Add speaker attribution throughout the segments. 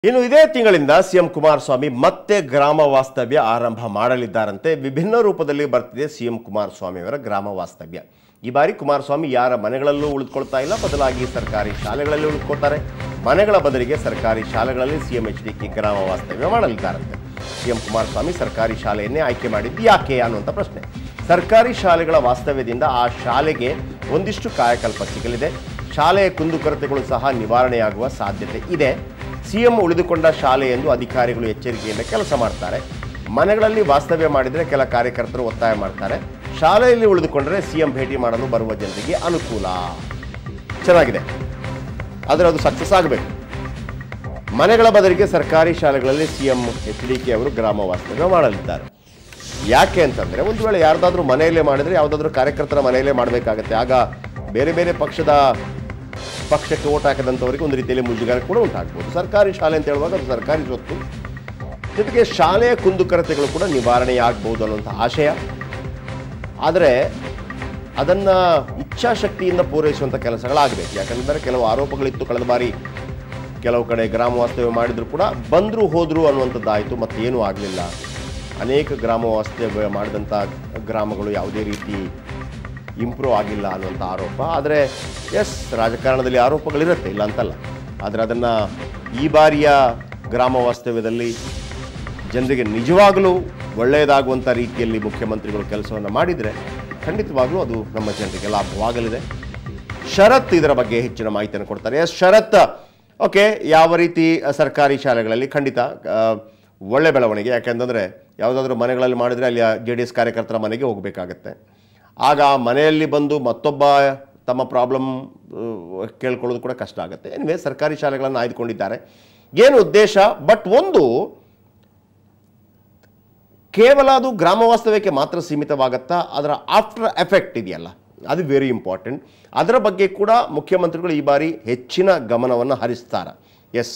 Speaker 1: ಇನ್ನು ಇದೇ ತಿಂಗಳಿಂದ ಸಿಎಂ ಕುಮಾರಸ್ವಾಮಿ ಮತ್ತೆ ಗ್ರಾಮ ವಾಸ್ತವ್ಯ ಆರಂಭ ಮಾಡಲಿದ್ದಾರಂತೆ ವಿಭಿನ್ನ ರೂಪದಲ್ಲಿ ಬರ್ತಿದೆ ಸಿಎಂ ಕುಮಾರಸ್ವಾಮಿ ಅವರ ಗ್ರಾಮ ವಾಸ್ತವ್ಯ ಈ ಬಾರಿ ಕುಮಾರಸ್ವಾಮಿ ಯಾರ ಮನೆಗಳಲ್ಲೂ ಉಳಿದುಕೊಳ್ತಾ ಇಲ್ಲ ಬದಲಾಗಿ ಸರ್ಕಾರಿ ಶಾಲೆಗಳಲ್ಲಿ ಉಳಿದುಕೊಳ್ತಾರೆ ಮನೆಗಳ ಬದಲಿಗೆ ಸರ್ಕಾರಿ ಶಾಲೆಗಳಲ್ಲಿ ಸಿಎಂ ಎಚ್ ಡಿ ಕೆ ಗ್ರಾಮ ವಾಸ್ತವ್ಯ ಮಾಡಲಿದ್ದಾರಂತೆ ಸಿಎಂ ಕುಮಾರಸ್ವಾಮಿ ಸರ್ಕಾರಿ ಶಾಲೆಯನ್ನೇ ಆಯ್ಕೆ ಮಾಡಿದ್ದು ಯಾಕೆ ಅನ್ನುವಂಥ ಪ್ರಶ್ನೆ ಸರ್ಕಾರಿ ಶಾಲೆಗಳ ವಾಸ್ತವ್ಯದಿಂದ ಆ ಶಾಲೆಗೆ ಒಂದಿಷ್ಟು ಕಾಯಕಲ್ಪ ಸಿಗಲಿದೆ ಶಾಲೆಯ ಕುಂದುಕೊರತೆಗಳು ಸಹ ನಿವಾರಣೆಯಾಗುವ ಸಾಧ್ಯತೆ ಇದೆ ಸಿಎಂ ಉಳಿದುಕೊಂಡ ಶಾಲೆ ಎಂದು ಅಧಿಕಾರಿಗಳು ಎಚ್ಚರಿಕೆಯಿಂದ ಕೆಲಸ ಮಾಡ್ತಾರೆ ಮನೆಗಳಲ್ಲಿ ವಾಸ್ತವ್ಯ ಮಾಡಿದರೆ ಕೆಲ ಕಾರ್ಯಕರ್ತರು ಒತ್ತಾಯ ಮಾಡ್ತಾರೆ ಶಾಲೆಯಲ್ಲಿ ಉಳಿದುಕೊಂಡರೆ ಸಿಎಂ ಭೇಟಿ ಮಾಡಲು ಬರುವ ಜನರಿಗೆ ಅನುಕೂಲ ಚೆನ್ನಾಗಿದೆ ಆದರೆ ಅದು ಸಕ್ಸಸ್ ಆಗಬೇಕು ಮನೆಗಳ ಬದಲಿಗೆ ಸರ್ಕಾರಿ ಶಾಲೆಗಳಲ್ಲಿ ಸಿಎಂ ಎಚ್ ಡಿ ಕೆ ಅವರು ಗ್ರಾಮ ವಾಸ್ತವ್ಯ ಮಾಡಲಿದ್ದಾರೆ ಯಾಕೆ ಅಂತಂದರೆ ಒಂದು ವೇಳೆ ಯಾರ್ದಾದ್ರೂ ಮನೆಯಲ್ಲೇ ಮಾಡಿದರೆ ಯಾವುದಾದ್ರೂ ಕಾರ್ಯಕರ್ತರ ಮನೆಯಲ್ಲೇ ಮಾಡಬೇಕಾಗತ್ತೆ ಆಗ ಬೇರೆ ಬೇರೆ ಪಕ್ಷದ ಪಕ್ಷಕ್ಕೆ ಓಟ್ ಹಾಕದಂಥವರಿಗೆ ಒಂದು ರೀತಿಯಲ್ಲಿ ಮುಜುಗರ ಕೂಡ ಉಂಟಾಗ್ಬೋದು ಸರ್ಕಾರಿ ಶಾಲೆ ಅಂತ ಹೇಳುವಾಗ ಅದು ಸರ್ಕಾರಿ ಸ್ವತ್ತು ಜೊತೆಗೆ ಶಾಲೆಯ ಕುಂದುಕೊರತೆಗಳು ಕೂಡ ನಿವಾರಣೆಯಾಗಬಹುದು ಅನ್ನುವಂಥ ಆಶಯ ಆದರೆ ಅದನ್ನು ಇಚ್ಛಾಶಕ್ತಿಯಿಂದ ಪೂರೈಸುವಂಥ ಕೆಲಸಗಳಾಗಬೇಕು ಯಾಕಂದರೆ ಕೆಲವು ಆರೋಪಗಳಿತ್ತು ಕಳೆದ ಬಾರಿ ಕೆಲವು ಕಡೆ ಗ್ರಾಮ ವಾಸ್ತವ್ಯ ಮಾಡಿದ್ರು ಕೂಡ ಬಂದರು ಹೋದರು ಅನ್ನುವಂಥದ್ದಾಯಿತು ಮತ್ತೇನೂ ಆಗಲಿಲ್ಲ ಅನೇಕ ಗ್ರಾಮ ವಾಸ್ತವ್ಯ ಮಾಡಿದಂಥ ಗ್ರಾಮಗಳು ಯಾವುದೇ ರೀತಿ ಇಂಪ್ರೂವ್ ಆಗಿಲ್ಲ ಅನ್ನುವಂಥ ಆರೋಪ ಆದರೆ ಎಸ್ ರಾಜಕಾರಣದಲ್ಲಿ ಆರೋಪಗಳಿರುತ್ತೆ ಇಲ್ಲ ಅಂತಲ್ಲ ಆದರೆ ಅದನ್ನು ಈ ಬಾರಿಯ ಗ್ರಾಮ ವಾಸ್ತವ್ಯದಲ್ಲಿ ಜನರಿಗೆ ನಿಜವಾಗಲೂ ಒಳ್ಳೆಯದಾಗುವಂಥ ರೀತಿಯಲ್ಲಿ ಮುಖ್ಯಮಂತ್ರಿಗಳು ಕೆಲಸವನ್ನು ಮಾಡಿದರೆ ಖಂಡಿತವಾಗ್ಲೂ ಅದು ನಮ್ಮ ಜನರಿಗೆ ಲಾಭವಾಗಲಿದೆ ಶರತ್ ಇದರ ಬಗ್ಗೆ ಹೆಚ್ಚಿನ ಮಾಹಿತಿಯನ್ನು ಕೊಡ್ತಾರೆ ಎಸ್ ಶರತ್ ಓಕೆ ಯಾವ ರೀತಿ ಸರ್ಕಾರಿ ಶಾಲೆಗಳಲ್ಲಿ ಖಂಡಿತ ಆ, ಒಳ್ಳೆ ಬೆಳವಣಿಗೆ ಯಾಕೆಂತಂದರೆ ಯಾವುದಾದ್ರೂ ಮನೆಗಳಲ್ಲಿ ಮಾಡಿದರೆ ಅಲ್ಲಿ ಜೆ ಡಿ ಎಸ್ ಕಾರ್ಯಕರ್ತರ ಮನೆಗೆ ಹೋಗಬೇಕಾಗತ್ತೆ ಆಗ ಆ ಮನೆಯಲ್ಲಿ ಬಂದು ಮತ್ತೊಬ್ಬ ತಮ್ಮ ಪ್ರಾಬ್ಲಮ್ ಕೇಳ್ಕೊಳ್ಳೋದು ಕೂಡ ಕಷ್ಟ ಆಗುತ್ತೆ ಎನಿವೆ ಸರ್ಕಾರಿ ಶಾಲೆಗಳನ್ನು ಆಯ್ದುಕೊಂಡಿದ್ದಾರೆ ಏನು ಉದ್ದೇಶ ಬಟ್ ಒಂದು ಕೇವಲ ಅದು ಗ್ರಾಮ ವಾಸ್ತವ್ಯಕ್ಕೆ ಮಾತ್ರ ಸೀಮಿತವಾಗತ್ತಾ ಅದರ ಆಫ್ಟರ್ ಎಫೆಕ್ಟ್ ಇದೆಯಲ್ಲ ಅದು ವೆರಿ ಇಂಪಾರ್ಟೆಂಟ್ ಅದರ ಬಗ್ಗೆ ಕೂಡ ಮುಖ್ಯಮಂತ್ರಿಗಳು ಈ ಬಾರಿ ಹೆಚ್ಚಿನ ಗಮನವನ್ನು ಹರಿಸ್ತಾರೆ ಎಸ್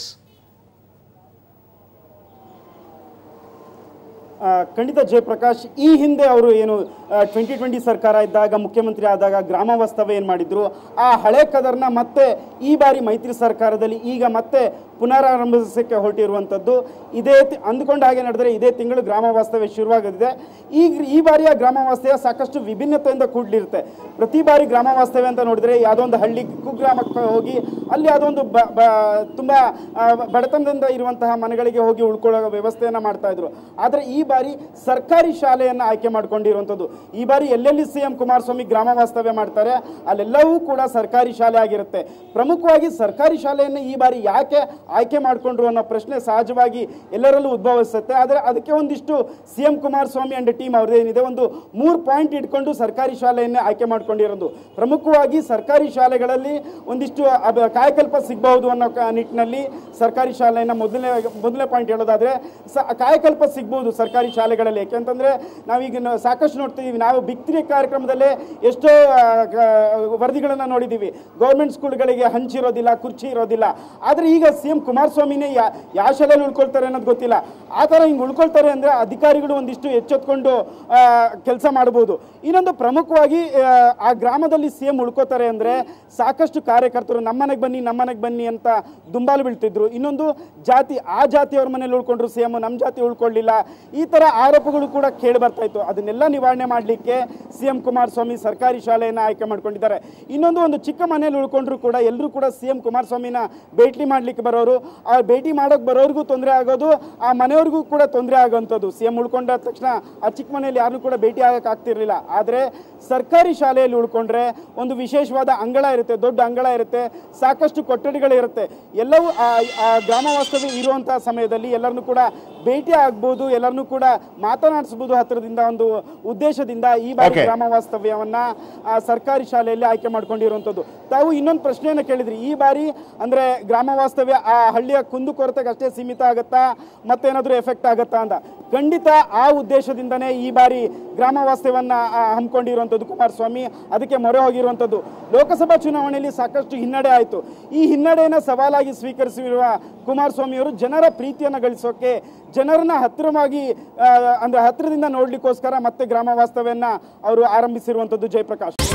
Speaker 2: ಆ, ಖಂಡಿತ ಜಯಪ್ರಕಾಶ್ ಈ ಹಿಂದೆ ಅವರು ಏನು ಟ್ವೆಂಟಿ ಟ್ವೆಂಟಿ ಸರ್ಕಾರ ಇದ್ದಾಗ ಮುಖ್ಯಮಂತ್ರಿ ಆದಾಗ ಗ್ರಾಮ ವಾಸ್ತವ್ಯ ಏನು ಮಾಡಿದ್ರು ಆ ಹಳೆ ಕದರ್ನ ಮತ್ತೆ ಈ ಬಾರಿ ಮೈತ್ರಿ ಸರ್ಕಾರದಲ್ಲಿ ಈಗ ಮತ್ತೆ ಪುನರಾರಂಭಿಸಕ್ಕೆ ಹೊರಟಿರುವಂಥದ್ದು ಇದೇ ತಿ- ಅಂದುಕೊಂಡ ಹಾಗೆ ನಡೆದರೆ ಇದೇ ತಿಂಗಳು ಗ್ರಾಮ ವಾಸ್ತವ್ಯ ಶುರುವಾಗಲಿದೆ ಈಗ ಈ ಬಾರಿಯ ಗ್ರಾಮ ವಾಸ್ತವ್ಯ ಸಾಕಷ್ಟು ವಿಭಿನ್ನತೆಯಿಂದ ಕೂಡಲಿರುತ್ತೆ ಪ್ರತಿ ಬಾರಿ ಗ್ರಾಮ ವಾಸ್ತವ್ಯ ಅಂತ ನೋಡಿದ್ರೆ ಯಾವುದೋ ಒಂದು ಹಳ್ಳಿ ಕುಗ್ರಾಮಕ್ಕೆ ಹೋಗಿ ಅಲ್ಲಿ ಅದೊಂದು ಬ ಬ ತುಂಬ ಆ, ಬಡತನದಿಂದ ಇರುವಂತಹ ಮನೆಗಳಿಗೆ ಹೋಗಿ ಉಳ್ಕೊಳ್ಳೋ ವ್ಯವಸ್ಥೆಯನ್ನು ಮಾಡ್ತಾ ಇದ್ರು ಆದರೆ ಈ ಬಾರಿ ಸರ್ಕಾರಿ ಶಾಲೆಯನ್ನು ಆಯ್ಕೆ ಮಾಡ್ಕೊಂಡಿರುವಂಥದ್ದು ಈ ಬಾರಿ ಎಲ್ಲೆಲ್ಲಿ ಸಿ ಎಂ ಕುಮಾರಸ್ವಾಮಿ ಗ್ರಾಮ ವಾಸ್ತವ್ಯ ಮಾಡ್ತಾರೆ ಅಲ್ಲೆಲ್ಲವೂ ಕೂಡ ಸರ್ಕಾರಿ ಶಾಲೆ ಆಗಿರುತ್ತೆ ಪ್ರಮುಖವಾಗಿ ಸರ್ಕಾರಿ ಶಾಲೆಯನ್ನು ಈ ಬಾರಿ ಯಾಕೆ ಆಯ್ಕೆ ಮಾಡಿಕೊಂಡ್ರು ಅನ್ನೋ ಪ್ರಶ್ನೆ ಸಹಜವಾಗಿ ಎಲ್ಲರಲ್ಲೂ ಉದ್ಭವಿಸುತ್ತೆ ಆದರೆ ಅದಕ್ಕೆ ಒಂದಿಷ್ಟು C M Kumaraswamy and team ಅವ್ರದ್ದೇನಿದೆ ಒಂದು ಮೂರು ಪಾಯಿಂಟ್ ಇಟ್ಕೊಂಡು ಸರ್ಕಾರಿ ಶಾಲೆಯನ್ನೇ ಆಯ್ಕೆ ಮಾಡ್ಕೊಂಡಿರೋದು ಪ್ರಮುಖವಾಗಿ ಸರ್ಕಾರಿ ಶಾಲೆಗಳಲ್ಲಿ ಒಂದಿಷ್ಟು ಅಬ- ಕಾಯಕಲ್ಪ ಸಿಗಬಹುದು ಅನ್ನೋ ಕ- ನಿಟ್ಟಿನಲ್ಲಿ ಸರ್ಕಾರಿ ಶಾಲೆಯನ್ನು ಮೊದಲನೇ ಮೊದಲನೇ ಪಾಯಿಂಟ್ ಹೇಳೋದಾದ್ರೆ ಸ ಕಾಯಕಲ್ಪ ಸಿಗ್ಬೋದು ಸರ್ಕಾರಿ ಶಾಲೆಗಳಲ್ಲಿ ಯಾಕೆಂತಂದ್ರೆ ನಾವೀಗ ನ- ಸಾಕಷ್ಟು ನೋಡ್ತಿದ್ದೀವಿ ನಾವು ಬಿಕ್ತಿರಿ ಕಾರ್ಯಕ್ರಮದಲ್ಲೇ ಎಷ್ಟೋ ವರದಿಗಳನ್ನು ನೋಡಿದ್ದೀವಿ ಗೌರ್ಮೆಂಟ್ ಸ್ಕೂಲ್ಗಳಿಗೆ ಹಂಚಿರೋದಿಲ್ಲ ಕುರ್ಚಿ ಇರೋದಿಲ್ಲ ಆದರೆ ಈಗ ಸಿ ಎಂ ಕುಮಾರಸ್ವಾಮಿನೇ ಯಾ ಯಾವ ಶಾಲೆಯಲ್ಲಿ ಉಳ್ಕೊಳ್ತಾರೆ ಅನ್ನೋದು ಗೊತ್ತಿಲ್ಲ ಆ ಥರ ಹಿಂಗೆ ಉಳ್ಕೊಳ್ತಾರೆ ಅಂದರೆ ಅಧಿಕಾರಿಗಳು ಒಂದಿಷ್ಟು ಎಚ್ಚೆತ್ಕೊಂಡು ಕೆಲಸ ಮಾಡ್ಬೋದು ಇನ್ನೊಂದು ಪ್ರಮುಖವಾಗಿ ಆ, ಆ ಗ್ರಾಮದಲ್ಲಿ ಸಿ ಎಂ ಉಳ್ಕೋತಾರೆ ಅಂದರೆ ಸಾಕಷ್ಟು ಕಾರ್ಯಕರ್ತರು ನಮ್ಮನೆಗೆ ಬನ್ನಿ ನಮ್ಮನೆಗೆ ಬನ್ನಿ ಅಂತ ದುಂಬಾಲು ಬೀಳ್ತಿದ್ರು ಇನ್ನೊಂದು ಜಾತಿ ಆ ಜಾತಿಯವ್ರ ಮನೇಲಿ ಉಳ್ಕೊಂಡ್ರು ಸಿ ಎಂ ನಮ್ಮ ಜಾತಿ ಉಳ್ಕೊಳ್ಳಿಲ್ಲ ಈ ಥರ ಆರೋಪಗಳು ಕೂಡ ಕೇಳಿ ಬರ್ತಾ ಇತ್ತು ಅದನ್ನೆಲ್ಲ ನಿವಾರಣೆ ಮಾಡಲಿಕ್ಕೆ ಸಿ ಎಂ ಕುಮಾರಸ್ವಾಮಿ ಸರ್ಕಾರಿ ಶಾಲೆಯನ್ನು ಆಯ್ಕೆ ಮಾಡ್ಕೊಂಡಿದ್ದಾರೆ ಇನ್ನೊಂದು ಒಂದು ಚಿಕ್ಕ ಮನೇಲಿ ಉಳ್ಕೊಂಡ್ರು ಕೂಡ ಎಲ್ಲರೂ ಕೂಡ ಸಿ ಎಂ ಕುಮಾರಸ್ವಾಮಿನ ಭೇಟಿ ಮಾಡಲಿಕ್ಕೆ ಬರೋರು ಆ ಭೇಟಿ ಮಾಡೋಕೆ ಬರೋರಿಗೂ ತೊಂದರೆ ಆಗೋದು ಆ ಮನೆಯವ್ರಿಗೂ ಕೂಡ ತೊಂದರೆ ಆಗೋವಂಥದ್ದು ಸಿ ಎಂ ಉಳ್ಕೊಂಡ ತಕ್ಷಣ ಆ ಚಿಕ್ಕ ಮನೆಯಲ್ಲಿ ಯಾರನ್ನೂ ಕೂಡ ಭೇಟಿ ಆಗಕ್ಕೆ ಆಗ್ತಿರ್ಲಿಲ್ಲ ಆದರೆ ಸರ್ಕಾರಿ ಶಾಲೆಯಲ್ಲಿ ಉಳ್ಕೊಂಡ್ರೆ ಒಂದು ವಿಶೇಷವಾದ ಅಂಗಳ ಇರುತ್ತೆ ದೊಡ್ಡ ಅಂಗಳ ಇರುತ್ತೆ ಸಾಕಷ್ಟು ಕೊಠಡಿಗಳಿರುತ್ತೆ ಎಲ್ಲವೂ ಆ ಆ ಗ್ರಾಮ ವಾಸ್ತವ್ಯ ಇರುವಂಥ ಸಮಯದಲ್ಲಿ ಎಲ್ಲರನ್ನೂ ಕೂಡ ಭೇಟಿ ಆಗ್ಬೋದು ಎಲ್ಲರನ್ನೂ ಕೂಡ ಮಾತನಾಡಿಸ್ಬೋದು ಹತ್ತಿರದಿಂದ ಒಂದು ಉದ್ದೇಶದಿಂದ ಈ ಬಾರಿ
Speaker 1: Okay.
Speaker 2: ಗ್ರಾಮ ವಾಸ್ತವ್ಯವನ್ನ ಆ, ಸರ್ಕಾರಿ ಶಾಲೆಯಲ್ಲಿ ಆಯ್ಕೆ ಮಾಡ್ಕೊಂಡಿರುವಂಥದ್ದು ತಾವು ಇನ್ನೊಂದು ಪ್ರಶ್ನೆಯನ್ನು ಕೇಳಿದ್ರಿ ಈ ಬಾರಿ ಅಂದ್ರೆ ಗ್ರಾಮ ವಾಸ್ತವ್ಯ ಆ ಹಳ್ಳಿಯ ಕುಂದುಕೊರತೆಗೆ ಅಷ್ಟೇ ಸೀಮಿತ ಆಗತ್ತಾ ಮತ್ತೇನಾದ್ರೂ ಎಫೆಕ್ಟ್ ಆಗತ್ತಾ ಅಂತ ಖಂಡಿತ ಆ ಉದ್ದೇಶದಿಂದನೇ ಈ ಬಾರಿ ಗ್ರಾಮ ವಾಸ್ತವ್ಯವನ್ನ ಆ, ಹಮ್ಮಿಕೊಂಡಿರುವಂಥದ್ದು ಕುಮಾರಸ್ವಾಮಿ ಅದಕ್ಕೆ ಮೊರೆ ಹೋಗಿರುವಂಥದ್ದು ಲೋಕಸಭಾ ಚುನಾವಣೆಯಲ್ಲಿ ಸಾಕಷ್ಟು ಹಿನ್ನಡೆ ಆಯಿತು ಈ ಹಿನ್ನಡೆಯನ್ನು ಸವಾಲಾಗಿ ಸ್ವೀಕರಿಸಿರುವ ಕುಮಾರಸ್ವಾಮಿಯವರು ಜನರ ಪ್ರೀತಿಯನ್ನು ಗಳಿಸೋಕೆ ಜನರನ್ನ ಹತ್ತಿರವಾಗಿ ಆ, ಅಂದ್ರೆ ಹತ್ತಿರದಿಂದ ನೋಡ್ಲಿಕ್ಕೋಸ್ಕರ ಮತ್ತೆ ಗ್ರಾಮ ವಾಸ್ತವ್ಯನ್ನ ಅವರು ಆರಂಭಿಸಿರುವಂಥದ್ದು ಜಯಪ್ರಕಾಶ್